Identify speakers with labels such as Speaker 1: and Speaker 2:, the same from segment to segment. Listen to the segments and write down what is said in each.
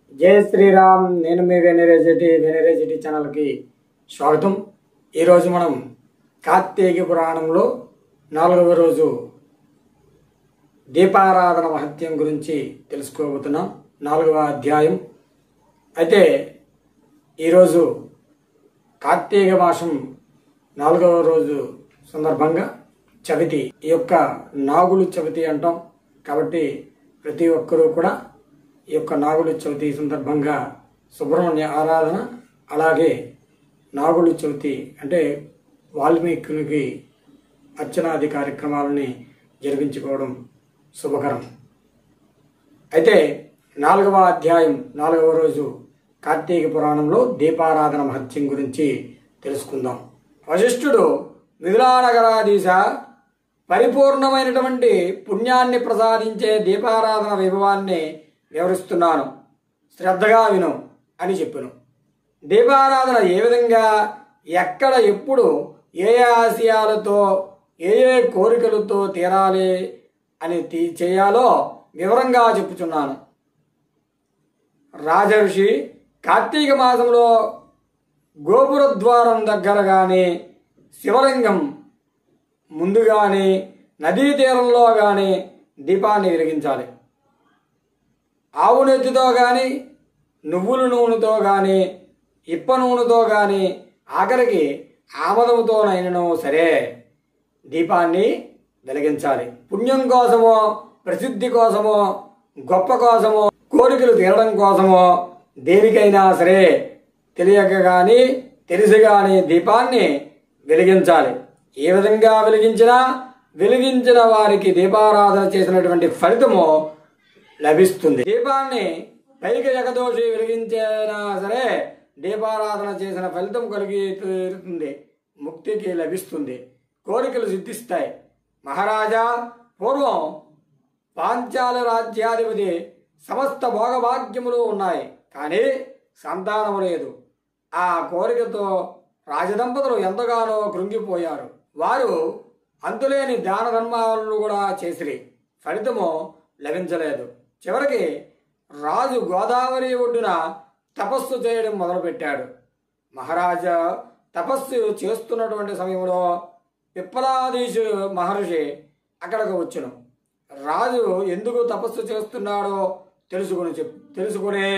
Speaker 1: జై శ్రీరామ్ నేను మీ వెనరేజిటీ వెనరేజిటీ ఛానల్కి స్వాగతం ఈరోజు మనం కార్తీక పురాణంలో నాలుగవ రోజు దీపారాధన మహత్యం గురించి తెలుసుకోబోతున్నాం నాలుగవ అధ్యాయం అయితే ఈరోజు కార్తీక మాసం నాలుగవ రోజు సందర్భంగా చవితి ఈ యొక్క నాగులు చవితి అంటాం కాబట్టి ప్రతి ఒక్కరూ కూడా ఈ యొక్క నాగులు చవితి సందర్భంగా సుబ్రహ్మణ్య ఆరాధన అలాగే నాగులు చవితి అంటే వాల్మీకునికి అర్చనాది కార్యక్రమాలని జరిపించుకోవడం శుభకరం అయితే నాలుగవ అధ్యాయం నాలుగవ రోజు కార్తీక పురాణంలో దీపారాధన మహత్యం గురించి తెలుసుకుందాం వశిష్ఠుడు మిథులానగరాధీశ పరిపూర్ణమైనటువంటి పుణ్యాన్ని ప్రసాదించే దీపారాధన వైభవాన్ని వివరిస్తున్నాను శ్రద్ధగా విను అని చెప్పాను దీపారాధన ఏ విధంగా ఎక్కడ ఎప్పుడు ఏ ఏ ఆశయాలతో ఏ ఏ కోరికలతో తీరాలి అని తీ- చేయాలో వివరంగా చెప్పుచున్నాను రాజర్షి కార్తీక మాసంలో గోపుర ద్వారం దగ్గర కానీ శివలింగం ముందు కానీ నదీ తీరంలో కానీ దీపాన్ని వెలిగించాలి ఆవు నెత్తితో కానీ నువ్వుల నూనెతో కానీ ఇప్ప నూనెతో కానీ ఆఖరికి ఆమదముతోనైనను సరే దీపాన్ని వెలిగించాలి పుణ్యం కోసమో ప్రసిద్ధి కోసమో గొప్ప కోసమో కోరికలు తీరడం కోసమో దేనికైనా సరే తెలియక కానీ తెలిసి కానీ దీపాన్ని వెలిగించాలి ఏ విధంగా వెలిగించినా వెలిగించిన వారికి దీపారాధన చేసినటువంటి ఫలితము లభిస్తుంది దీపాన్ని పైకి ఎగదోషి వెలిగించినా సరే దీపారాధన చేసిన ఫలితం కలిగి తీరుతుంది ముక్తికి లభిస్తుంది కోరికలు సిద్ధిస్తాయి మహారాజా పూర్వం పాంచాల రాజ్యాధిపతి సమస్త భోగభాగ్యములు ఉన్నాయి కానీ సంతానము లేదు ఆ కోరికతో రాజదంపతులు ఎంతగానో కృంగిపోయారు వారు అంతులేని దాన ధర్మాలను కూడా చేసిరి ఫలితము లభించలేదు చివరికి రాజు గోదావరి ఒడ్డున తపస్సు చేయడం మొదలుపెట్టాడు మహారాజా తపస్సు చేస్తున్నటువంటి సమయంలో పిప్పలాదీశు మహర్షి అక్కడికి వచ్చును రాజు ఎందుకు తపస్సు చేస్తున్నాడో తెలుసుకుని చెప్ తెలుసుకునే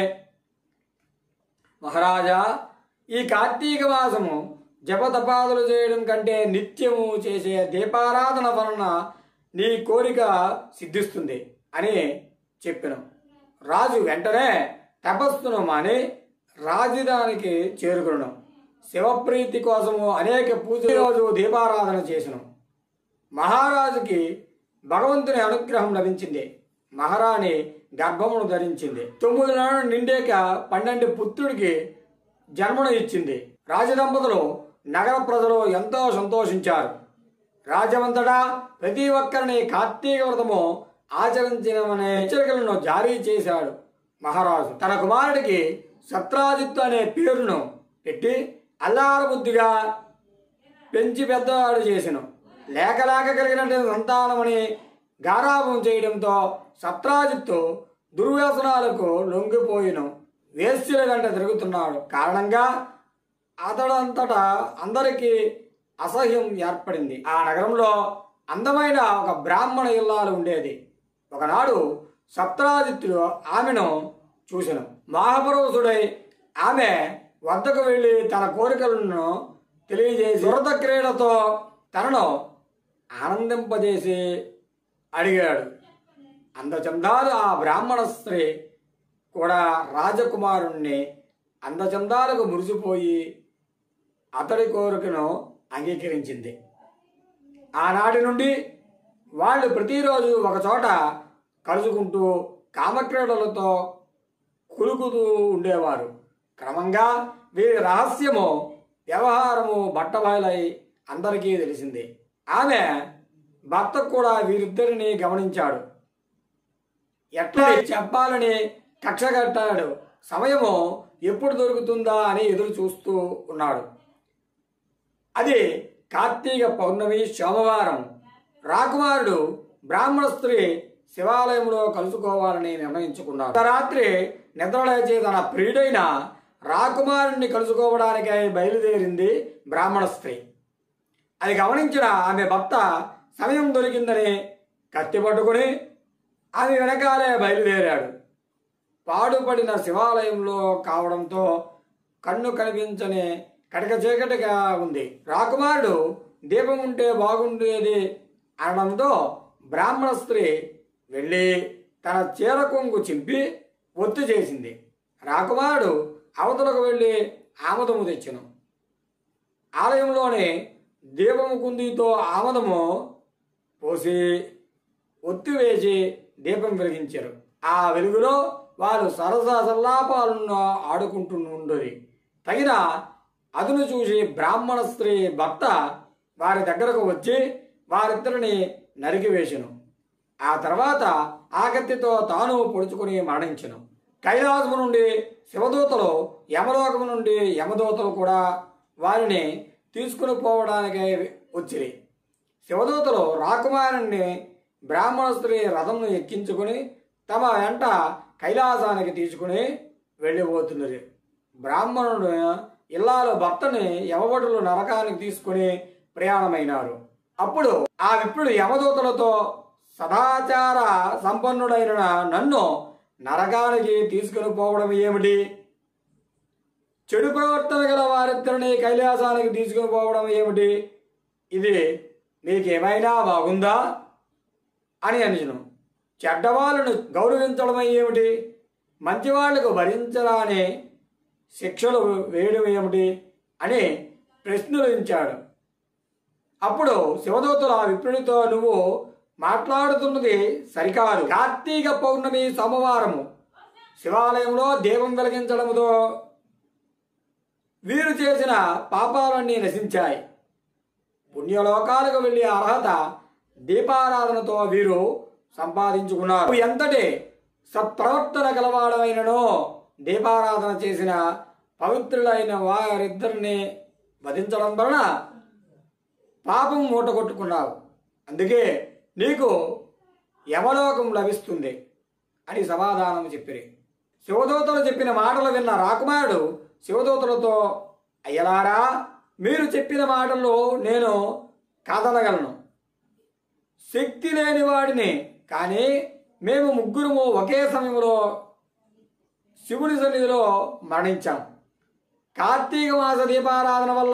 Speaker 1: మహారాజా ఈ కార్తీక మాసము జపతపాదులు చేయడం కంటే నిత్యము చేసే దీపారాధన వలన నీ కోరిక సిద్ధిస్తుంది అని చెప్పాను రాజు వెంటనే తపస్సును మాని రాజధానికి చేరుకును శివప్రీతి కోసము అనేక పూజల రోజు దీపారాధన చేసను మహారాజుకి భగవంతుని అనుగ్రహం లభించింది మహారాణి గర్భమును ధరించింది తొమ్మిది నెలలు నిండాక పన్నెండు పుత్రుడికి జన్మను ఇచ్చింది రాజదంపతులు నగర ప్రజలు ఎంతో సంతోషించారు రాజ్యమంతటా ప్రతి ఒక్కరిని కార్తీక వ్రతము ఆచరించమనే హెచ్చరికలను జారీ చేశాడు మహారాజు తన కుమారుడికి సత్రాజిత్తు అనే పేరును పెట్టి అల్లారబుద్ధిగా పెంచి పెద్దవాడు చేసెను లేక లేక కలిగినటువంటి సంతానమని గారాభం చేయడంతో సత్రాజిత్తు దుర్వ్యసనాలకు లొంగిపోయిను వేశ్యల వెంట తిరుగుతున్నాడు కారణంగా అతడంతటా అందరికీ అసహ్యం ఏర్పడింది ఆ నగరంలో అందమైన ఒక బ్రాహ్మణ ఇల్లాలు ఉండేది ఒకనాడు సత్రాజిత్తుడు ఆమెను చూసెను మహాపరవశుడై ఆమె వద్దకు వెళ్ళి తన కోరికలను తెలియజేసి దురద క్రీడతో తనను ఆనందింపజేసి అడిగాడు అందచందాలు ఆ బ్రాహ్మణ స్త్రీ కూడా రాజకుమారుణ్ణి అందచందాలకు మురిసిపోయి అతడి కోరికను అంగీకరించింది ఆనాటి నుండి వాళ్ళు ప్రతిరోజు ఒకచోట కలుసుకుంటూ కామక్రీడలతో కులుకుతూ ఉండేవారు క్రమంగా వీరి రహస్యము వ్యవహారము బట్టబయలై అందరికీ తెలిసింది ఆమె భర్త కూడా వీరిద్దరిని గమనించాడు ఎట్లా చెప్పాలని కక్ష కట్టాడు సమయము ఎప్పుడు దొరుకుతుందా అని ఎదురు చూస్తూ ఉన్నాడు అది కార్తీక పౌర్ణమి సోమవారం రాకుమారుడు బ్రాహ్మణ స్త్రీ శివాలయంలో కలుసుకోవాలని నిర్ణయించుకున్నారు ఒక రాత్రి నిద్రలేచి తన ప్రియుడైన రాకుమారుణ్ణి కలుసుకోవడానికై బయలుదేరింది బ్రాహ్మణ స్త్రీ అది గమనించిన ఆమె భర్త సమయం దొరికిందని కత్తి పట్టుకుని ఆమె వెనకాలే బయలుదేరాడు పాడుపడిన శివాలయంలో కావడంతో కన్ను కనిపించని కటక చీకటిగా ఉంది రాకుమారుడు దీపం ఉంటే బాగుండేది అనడంతో బ్రాహ్మణ స్త్రీ వెళ్ళి తన చీర కొంగు చింపి ఒత్తు చేసింది రాకుమారుడు అవతలకు వెళ్ళి ఆమదము తెచ్చెను ఆలయంలోని దీపము కుందితో ఆమదము పోసి ఒత్తి వేసి దీపం వెలిగించారు ఆ వెలుగులో వారు సరస సల్లాపాలను ఆడుకుంటుండేది తగిన అదును చూసి బ్రాహ్మణ స్త్రీ భర్త వారి దగ్గరకు వచ్చి వారిద్దరిని నరికివేశను ఆ తర్వాత ఆకత్తితో తాను పొడుచుకుని మరణించను కైలాసము నుండి శివదూతలు యమలోకము నుండి యమదూతలు కూడా వారిని తీసుకుని పోవడానికి వచ్చిరి శివదూతలు రాకుమారుణ్ణి బ్రాహ్మణ స్త్రీ రథంను ఎక్కించుకుని తమ వెంట కైలాసానికి తీసుకుని వెళ్ళిపోతున్నది బ్రాహ్మణుడు ఇల్లాలు భర్తని యమభటులు నరకానికి తీసుకుని ప్రయాణమైనారు అప్పుడు ఆ విప్రుడు యమదూతలతో సదాచార సంపన్నుడైన నన్ను నరకానికి తీసుకుని పోవడం ఏమిటి చెడు ప్రవర్తన గల వారిద్దరిని కైలాసానికి తీసుకుని పోవడం ఏమిటి ఇది మీకేమైనా బాగుందా అని అనిచను చెడ్డవాళ్ళను గౌరవించడం ఏమిటి మంచివాళ్లకు భరించరాని శిక్షలు వేయడం ఏమిటి అని ప్రశ్నలించాడు అప్పుడు శివదూతలు ఆ విప్రునితో నువ్వు మాట్లాడుతున్నది సరికాదు కార్తీక పౌర్ణమి సోమవారము శివాలయంలో దీపం వెలిగించడంతో వీరు చేసిన పాపాలన్నీ నశించాయి పుణ్యలోకాలకు వెళ్ళే అర్హత దీపారాధనతో వీరు సంపాదించుకున్నారు ఎంతటి సత్ప్రవర్తన గలవాడమైననో దీపారాధన చేసిన పవిత్రులైన వారిద్దరిని వధించడం వలన పాపం మూట కొట్టుకున్నావు అందుకే నీకు యమలోకం లభిస్తుంది అని సమాధానం చెప్పిరి శివదూతలు చెప్పిన మాటలు విన్న రాకుమారుడు శివదూతలతో అయ్యలారా మీరు చెప్పిన మాటలు నేను కాదనగలను శక్తి లేని వాడిని కానీ మేము ముగ్గురము ఒకే సమయంలో శివుని సన్నిధిలో మరణించాం కార్తీక మాస దీపారాధన వల్ల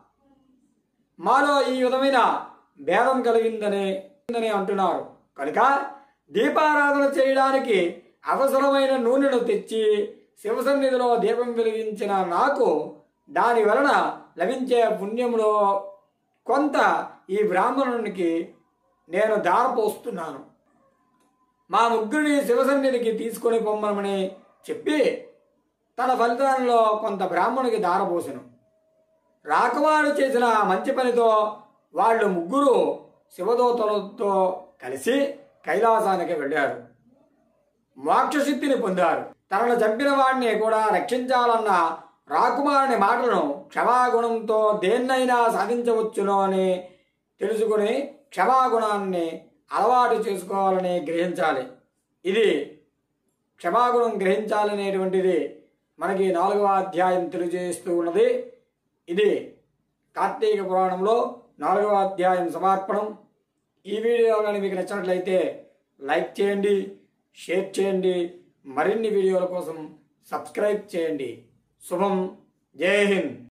Speaker 1: మాలో ఈ విధమైన భేదం కలిగిందని అని అంటున్నారు కనుక దీపారాధన చేయడానికి అవసరమైన నూనెను తెచ్చి శివసన్నిధిలో దీపం వెలిగించిన నాకు దాని వలన లభించే పుణ్యంలో కొంత ఈ బ్రాహ్మణునికి నేను దారపోస్తున్నాను మా ముగ్గురిని శివసన్నిధికి తీసుకొని పొమ్మని చెప్పి తన ఫలితాల్లో కొంత బ్రాహ్మణునికి దారపోసెను రాకుమారు చేసిన మంచి పనితో వాళ్ళు ముగ్గురు శివదూతలతో కలిసి కైలాసానికి వెళ్ళారు మోక్షసిద్ధిని పొందారు తనను చంపిన వాడిని కూడా రక్షించాలన్న రాకుమారుని మాటలను క్షమాగుణంతో దేన్నైనా సాధించవచ్చును అని తెలుసుకుని క్షమాగుణాన్ని అలవాటు చేసుకోవాలని గ్రహించాలి ఇది క్షమాగుణం గ్రహించాలనేటువంటిది మనకి నాలుగవ అధ్యాయం తెలియజేస్తూ ఉన్నది ఇది కార్తీక పురాణంలో నాలుగవ అధ్యాయం సమర్పణం ఈ వీడియో కానీ మీకు నచ్చినట్లయితే లైక్ చేయండి షేర్ చేయండి మరిన్ని వీడియోల కోసం సబ్స్క్రైబ్ చేయండి శుభం జై హింద్